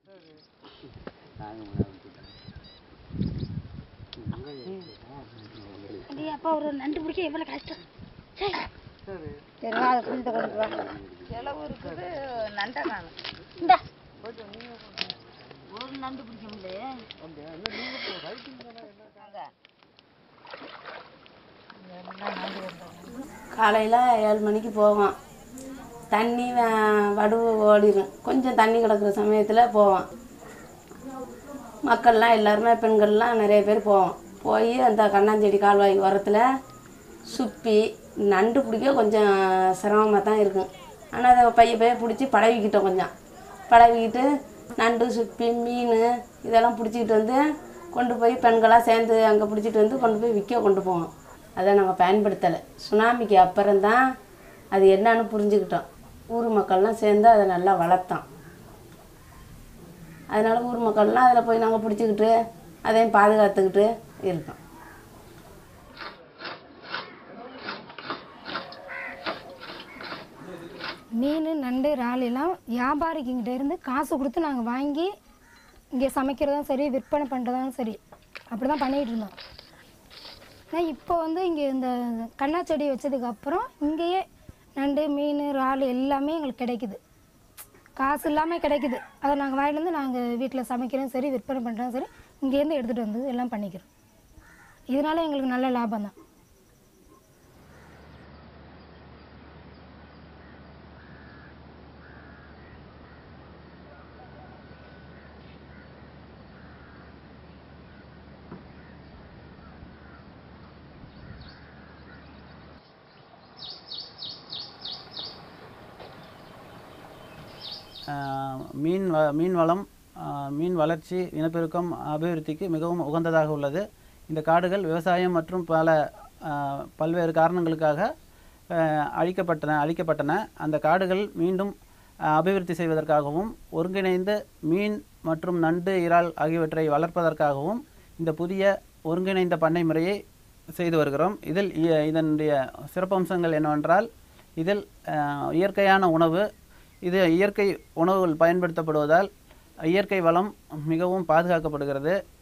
அடி அப்பா ஒரு நண்டு பிடிக்க எவ்வளோ கஷ்டம் சே சரி சரி வா அதை புரிஞ்சதை கொண்டு வா செலவு இருக்குது நண்டை காணும் இந்தா ஒரு நண்டு பிடிக்க முடியல அப்படியா இல்லை நீங்கள் இப்போ ரைட்டிங் தானே என்ன காலையில் ஏழு மணிக்கு போவோம் தண்ணி வ- வடுவு ஓடிடும் கொஞ்சம் தண்ணி கிடக்குற சமயத்தில் போவோம் மக்கள்லாம் எல்லாருமே பெண்கள்லாம் நிறைய பேர் போவோம் போய் அந்த கண்ணாஞ்செடி கால்வாய் ஓரத்தில் சுப்பி நண்டு பிடிக்க கொஞ்சம் சிரமமாக தான் இருக்கும் ஆனால் அதை பைய பைய பிடிச்சி பழகிக்கிட்டோம் கொஞ்சம் பழகிக்கிட்டு நண்டு சுப்பி மீன் இதெல்லாம் பிடிச்சிக்கிட்டு வந்து கொண்டு போய் பெண்களாக சேர்ந்து அங்கே பிடிச்சிட்டு வந்து கொண்டு போய் விற்க கொண்டு போவோம் அதை நாங்கள் பயன்படுத்தலை சுனாமிக்கு அப்புறம்தான் அது என்னன்னு புரிஞ்சுக்கிட்டோம் ஊர் மக்கள்லாம் சேர்ந்து அதை நல்லா வளர்த்தோம் அதனால ஊர் மக்கள்லாம் அதில் போய் நாங்கள் பிடிச்சிக்கிட்டு அதையும் பாதுகாத்துக்கிட்டு இருக்கோம் மீன் நண்டு இறாலெல்லாம் வியாபாரிக்கிட்ட இருந்து காசு கொடுத்து நாங்கள் வாங்கி இங்கே சமைக்கிறதும் சரி விற்பனை பண்ணுறதும் சரி அப்படி தான் பண்ணிகிட்டு இருந்தோம் ஆனால் இப்போ வந்து இங்கே இந்த கண்ணா செடி வச்சதுக்கு அப்புறம் இங்கேயே நண்டு மீன் இறால் எல்லாமே எங்களுக்கு கிடைக்குது காசு இல்லாமல் கிடைக்குது அதை நாங்கள் வாங்கிட்டு வந்து நாங்கள் வீட்டில் சமைக்கிறோம் சரி விற்பனை பண்ணுறோம் சரி இங்கேருந்து எடுத்துகிட்டு வந்து எல்லாம் பண்ணிக்கிறோம் இதனால எங்களுக்கு நல்ல லாபம் தான் ஆஹ் மீன் வ மீன் வளம் ஆஹ் மீன் வளர்ச்சி இனப்பெருக்கம் அபிவிருத்திக்கு மிகவும் உகந்ததாக உள்ளது இந்த காடுகள் விவசாயம் மற்றும் பல ஆஹ் பல்வேறு காரணங்களுக்காக ஆஹ் அழிக்கப்பட்டன அழிக்கப்பட்டன அந்த காடுகள் மீண்டும் ஆஹ் அபிவிருத்தி செய்வதற்காகவும் ஒருங்கிணைந்து மீன் மற்றும் நண்டு இறால் ஆகியவற்றை வளர்ப்பதற்காகவும் இந்த புதிய ஒருங்கிணைந்த பண்ணை முறையை செய்து வருகிறோம் இதில் இ- இதனுடைய சிறப்பம்சங்கள் என்னவென்றால் இதில் ஆஹ் இயற்கையான உணவு இது இயற்கை உணவுகள் பயன்படுத்தப்படுவதால் இயற்கை வளம் மிகவும் பாதுகாக்கப்படுகிறது